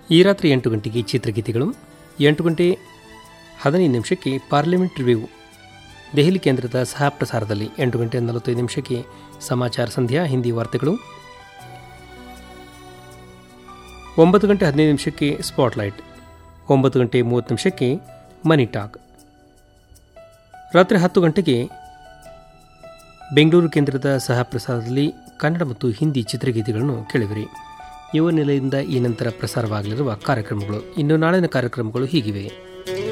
ಈ ರಾತ್ರಿ ಎಂಟು ಗಂಟೆಗೆ ಚಿತ್ರಗೀತೆಗಳು ಎಂಟು ಗಂಟೆ ಹದಿನೈದು ನಿಮಿಷಕ್ಕೆ ಪಾರ್ಲಿಮೆಂಟ್ ರಿವ್ಯೂ ದೆಹಲಿ ಕೇಂದ್ರದ ಸಹ ಪ್ರಸಾರದಲ್ಲಿ ಎಂಟು ಗಂಟೆ ನಲವತ್ತೈದು ನಿಮಿಷಕ್ಕೆ ಸಮಾಚಾರ ಸಂಧ್ಯಾ ಹಿಂದಿ ವಾರ್ತೆಗಳು ಒಂಬತ್ತು ಗಂಟೆ ಹದಿನೈದು ನಿಮಿಷಕ್ಕೆ ಸ್ಪಾಟ್ಲೈಟ್ ಒಂಬತ್ತು ಗಂಟೆ ಮೂವತ್ತು ನಿಮಿಷಕ್ಕೆ ಮನಿ ಟಾಕ್ ರಾತ್ರಿ ಹತ್ತು ಗಂಟೆಗೆ ಬೆಂಗಳೂರು ಕೇಂದ್ರದ ಸಹ ಪ್ರಸಾರದಲ್ಲಿ ಕನ್ನಡ ಮತ್ತು ಹಿಂದಿ ಚಿತ್ರಗೀತೆಗಳನ್ನು ಕೇಳಿವಿರಿ ಯುವ ನಿಲಯದಿಂದ ಈ ನಂತರ ಪ್ರಸಾರವಾಗಲಿರುವ ಕಾರ್ಯಕ್ರಮಗಳು ಇನ್ನು ನಾಳಿನ ಕಾರ್ಯಕ್ರಮಗಳು ಹೀಗಿವೆ